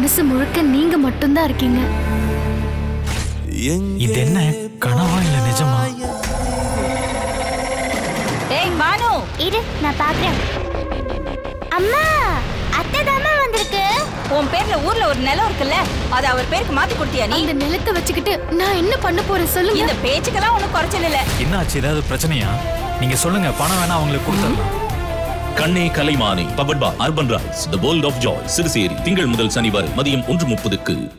மனசு முழுக்க நீங்க மட்டும்தான் இருக்கீங்க இது என்ன கனவா இல்ல நிஜமா ஏய் பானு இரு நான் பாக்குறேன் அம்மா அத்தை தாமா வந்திருக்கு உன் பேர்ல ஊர்ல ஒரு நிலம் இருக்குல்ல அது அவர் பேருக்கு மாத்தி கொடுத்தியா நீ இந்த நிலத்தை வச்சுக்கிட்டு நான் என்ன பண்ண போறேன் சொல்லுங்க இந்த பேச்சுக்கெல்லாம் ஒண்ணும் குறைச்சல் இல்ல என்னாச்சு ஏதாவது பிரச்சனையா நீங்க சொல்லுங்க பணம் வேணா அவங்களுக்கு கொடுத்துடலாம் கண்ணே கலைமானி powered by urban rights the world of joy Siruseri திங்கள் முதல் சனி வரை மதியம் ஒன்று முப்பதுக்கு